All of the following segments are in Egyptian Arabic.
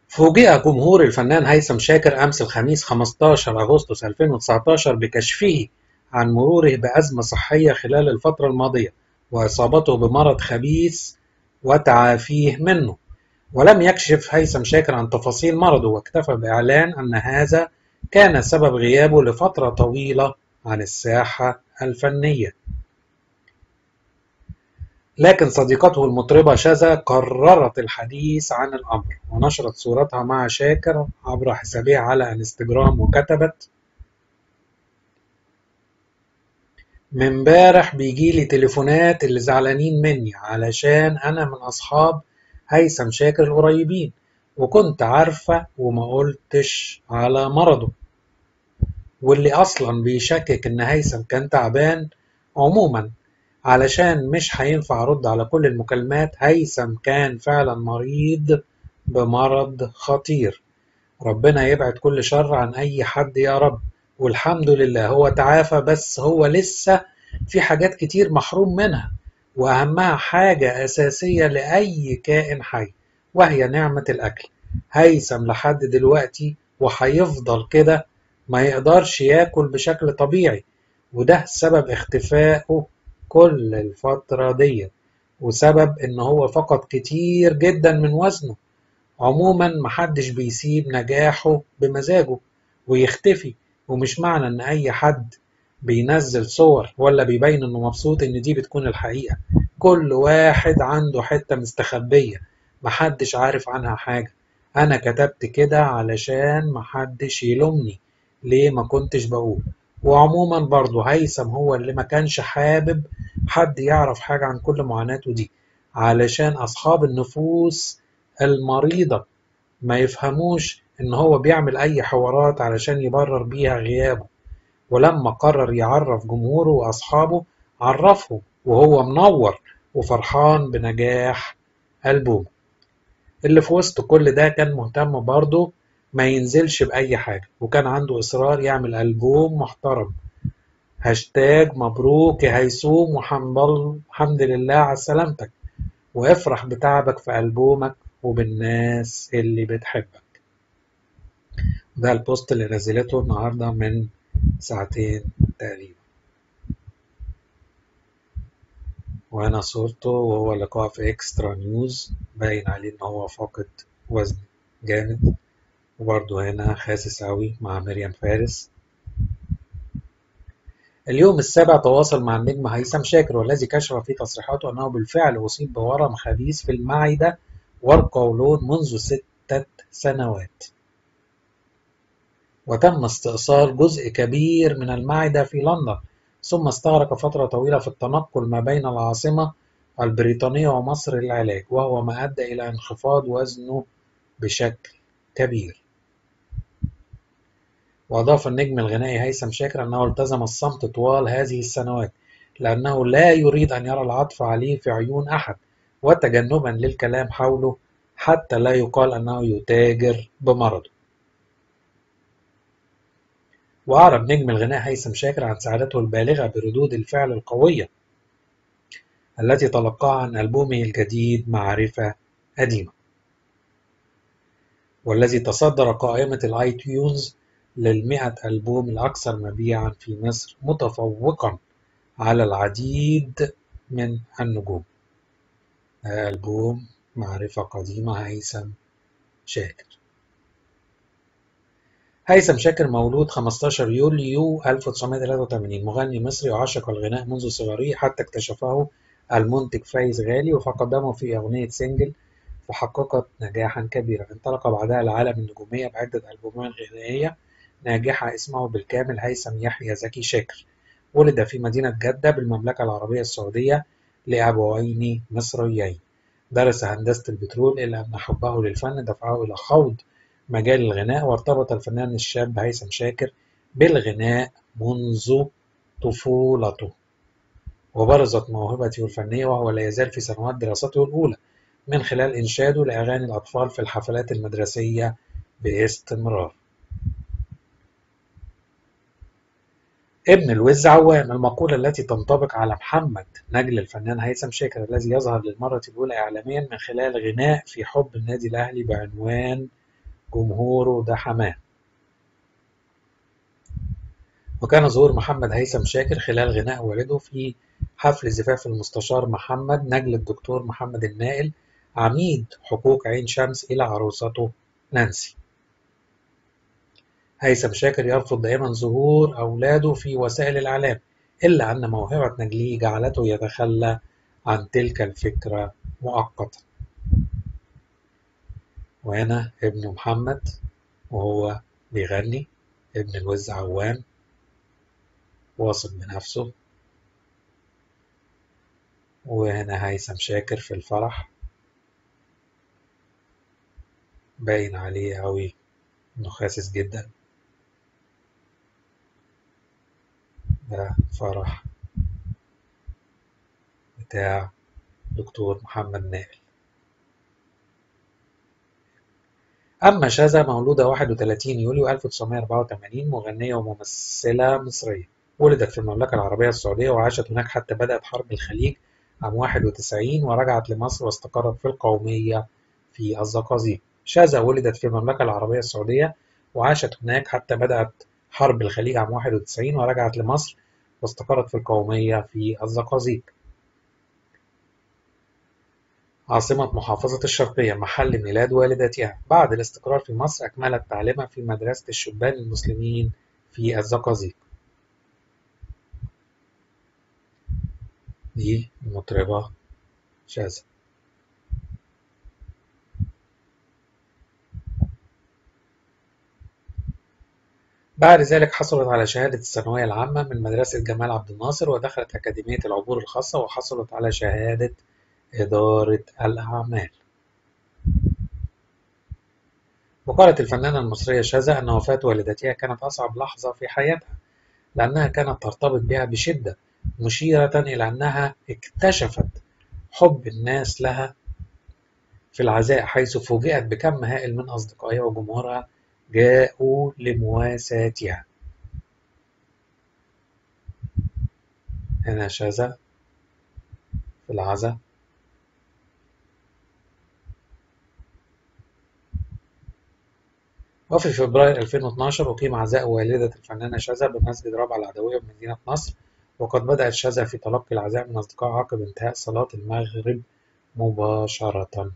فوجئ جمهور الفنان هيثم شاكر أمس الخميس 15 أغسطس 2019 بكشفه عن مروره بأزمة صحية خلال الفترة الماضية وإصابته بمرض خبيث وتعافيه منه ولم يكشف هيثم شاكر عن تفاصيل مرضه واكتفى بإعلان أن هذا كان سبب غيابه لفترة طويلة عن الساحة الفنية لكن صديقته المطربة شذا قررت الحديث عن الأمر ونشرت صورتها مع شاكر عبر حسابها على انستجرام وكتبت من امبارح بيجيلي تليفونات اللي زعلانين مني علشان أنا من أصحاب هيثم شاكر القريبين وكنت عارفة وما قلتش على مرضه واللي أصلا بيشكك إن هيثم كان تعبان عموما علشان مش هينفع أرد على كل المكالمات هيثم كان فعلا مريض بمرض خطير ربنا يبعد كل شر عن أي حد يا رب والحمد لله هو تعافى بس هو لسه في حاجات كتير محروم منها وأهمها حاجة أساسية لأي كائن حي وهي نعمة الأكل هيثم لحد دلوقتي وهيفضل كده ما يقدرش ياكل بشكل طبيعي وده سبب اختفائه كل الفترة دي وسبب ان هو فقد كتير جدا من وزنه عموما محدش بيسيب نجاحه بمزاجه ويختفي ومش معنى ان اي حد بينزل صور ولا بيبين انه مبسوط ان دي بتكون الحقيقة كل واحد عنده حتة مستخبية محدش عارف عنها حاجة انا كتبت كده علشان محدش يلومني ليه ما كنتش بقول وعموما برضه هيثم هو اللي ما كانش حابب حد يعرف حاجة عن كل معاناته دي علشان أصحاب النفوس المريضة ما يفهموش إن هو بيعمل أي حوارات علشان يبرر بيها غيابه ولما قرر يعرف جمهوره وأصحابه عرفهم وهو منور وفرحان بنجاح ألبومه اللي في وسط كل ده كان مهتم برضه ما ينزلش بأي حاجة وكان عنده إصرار يعمل ألبوم محترم هاشتاج مبروك يا هيسوم وحمد لله على سلامتك وافرح بتعبك في ألبومك وبالناس اللي بتحبك ده البوست اللي نزلته النهاردة من ساعتين تقريبا وهنا صورته وهو لقاء في اكسترا نيوز باين عليه ان هو فاقد وزن جامد وبرضه هنا خاسس أوي مع مريم فارس اليوم السابع تواصل مع النجم هيثم شاكر والذي كشف في تصريحاته أنه بالفعل أصيب بورم خبيث في المعدة والقولون منذ ستة سنوات وتم استئصال جزء كبير من المعدة في لندن ثم استغرق فترة طويلة في التنقل ما بين العاصمة البريطانية ومصر للعلاج وهو ما أدى إلى انخفاض وزنه بشكل كبير وأضاف النجم الغنائي هيثم شاكر أنه التزم الصمت طوال هذه السنوات لأنه لا يريد أن يرى العطف عليه في عيون أحد وتجنبا للكلام حوله حتى لا يقال أنه يتاجر بمرضه وأعرب نجم الغناء هيثم شاكر عن سعادته البالغة بردود الفعل القوية التي تلقاها عن ألبومه الجديد معرفة قديمة والذي تصدر قائمة الاي تيونز للمئة ألبوم الأكثر مبيعا في مصر متفوقا على العديد من النجوم ألبوم معرفة قديمة هيثم شاكر هيثم شاكر مولود 15 يوليو 1983 مغني مصري وعشق الغناء منذ صغره حتى اكتشفه المنتج فايز غالي وفقدمه في أغنية سنجل وحققت نجاحا كبيرا انطلق بعدها العالم النجومية بعدة ألبومات غنائية ناجحة اسمه بالكامل هيثم يحيى زكي شاكر ولد في مدينة جدة بالمملكة العربية السعودية لأبوين مصريين درس هندسة البترول إلا أن حبه للفن دفعه إلى خوض مجال الغناء وارتبط الفنان الشاب هيثم شاكر بالغناء منذ طفولته وبرزت موهبته الفنية وهو لا يزال في سنوات دراسته الأولى من خلال إنشاده لأغاني الأطفال في الحفلات المدرسية باستمرار ابن الوز عوام المقولة التي تنطبق على محمد نجل الفنان هيثم شاكر الذي يظهر للمرة الأولى إعلاميا من خلال غناء في حب النادي الأهلي بعنوان جمهوره ده حماه وكان ظهور محمد هيثم شاكر خلال غناء والده في حفل زفاف المستشار محمد نجل الدكتور محمد النائل عميد حقوق عين شمس إلى عروسته نانسي هيثم شاكر يرفض دائما ظهور أولاده في وسائل الإعلام إلا أن موهبة نجليه جعلته يتخلى عن تلك الفكرة مؤقتا وهنا ابن محمد وهو بيغني ابن الوز عوام واثق بنفسه وهنا هيثم شاكر في الفرح باين عليه أوي إنه خاسس جدا ده فرح بتاع دكتور محمد نائل أما شاذة مولودة 31 يوليو 1984 مغنية وممثلة مصرية ولدت في المملكة العربية السعودية وعاشت هناك حتى بدأت حرب الخليج عام 91 ورجعت لمصر واستقرت في القومية في الزقازيق شاذة ولدت في المملكة العربية السعودية وعاشت هناك حتى بدأت حرب الخليج عام 91 ورجعت لمصر واستقرت في القومية في الزقازيق عاصمة محافظة الشرقية محل ميلاد والدتها بعد الاستقرار في مصر أكملت تعليمها في مدرسة الشبان المسلمين في الزقازيق دي المطربة شاذة بعد ذلك حصلت على شهادة الثانوية العامة من مدرسة جمال عبد الناصر ودخلت أكاديمية العبور الخاصة وحصلت على شهادة إدارة الأعمال وقالت الفنانة المصرية شاذة أن وفاة والدتها كانت أصعب لحظة في حياتها لأنها كانت ترتبط بها بشدة مشيرة إلى أنها اكتشفت حب الناس لها في العزاء حيث فوجئت بكم هائل من أصدقائها وجمهورها جاءوا لمواساتها هنا شاذة في العزاء وفي فبراير 2012 أقيم عزاء والدة الفنانة شاذة بمسجد رابعة العدوية بمدينة نصر وقد بدأت شاذة في تلقي العزاء من أصدقائها عقب انتهاء صلاة المغرب مباشرة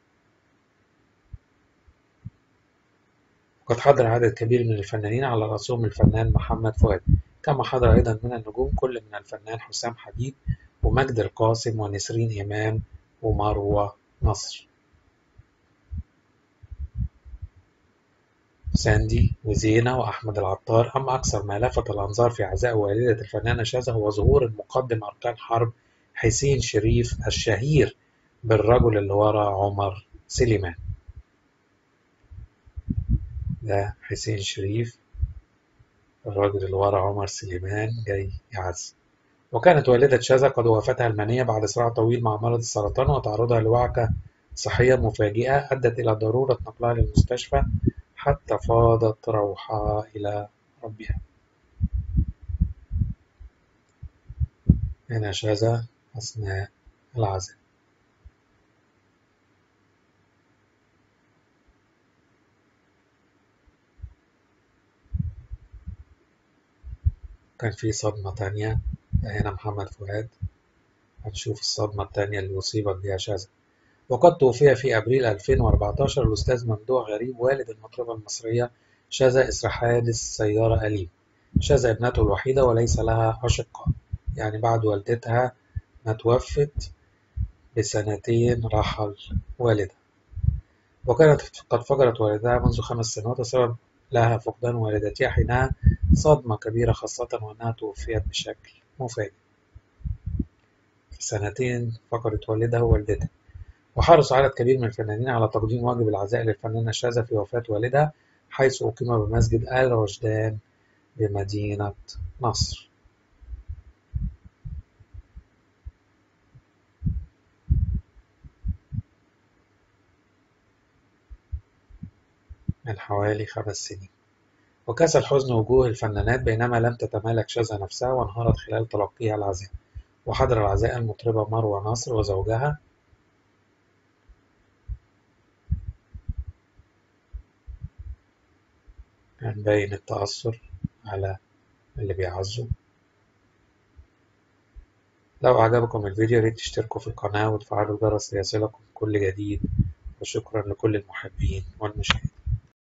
وقد حضر عدد كبير من الفنانين على رأسهم الفنان محمد فؤاد كما حضر أيضا من النجوم كل من الفنان حسام حبيب ومجد القاسم ونسرين إمام ومروة نصر ساندي وزينة وأحمد العطار أما أكثر ما لفت الأنظار في عزاء والدة الفنانة شاذة هو ظهور المقدم أركان حرب حسين شريف الشهير بالرجل اللي ورا عمر سليمان ده حسين شريف الراجل اللي ورا عمر سليمان جاي يعزي وكانت والدة شاذة قد وفتها المنية بعد صراع طويل مع مرض السرطان وتعرضها لوعكة صحية مفاجئة أدت إلى ضرورة نقلها للمستشفى حتى فاضت روحها إلى ربها هنا شاذة أثناء العزاء كان في صدمة تانية هنا محمد فؤاد هنشوف الصدمة التانية اللي أصيبت بها شاذة وقد توفي في أبريل 2014 الأستاذ ممدوح غريب والد المطربة المصرية شاذة إثر حادث سيارة أليم شاذة ابنته الوحيدة وليس لها أشقاء يعني بعد والدتها ما توفت بسنتين رحل والدها وكانت قد فقدت والدها منذ خمس سنوات وسبب لها فقدان والدتها حينها صدمة كبيرة خاصة وأنها توفيت بشكل مفاجئ في سنتين فقدت والدها ووالدتها وحرص عدد كبير من الفنانين على تقديم واجب العزاء للفنانة شاذة في وفاة والدها حيث أقيم بمسجد آل رشدان بمدينة نصر من حوالي خمس سنين وكسى الحزن وجوه الفنانات بينما لم تتمالك شاذة نفسها وانهارت خلال تلقيها العزاء وحضر العزاء المطربة مروة نصر وزوجها هنبين التأثر على اللي بيعزوا لو عجبكم الفيديو ريت تشتركوا في القناة وتفعلوا الجرس ليصلكم كل جديد وشكرا لكل المحبين والمشاهدين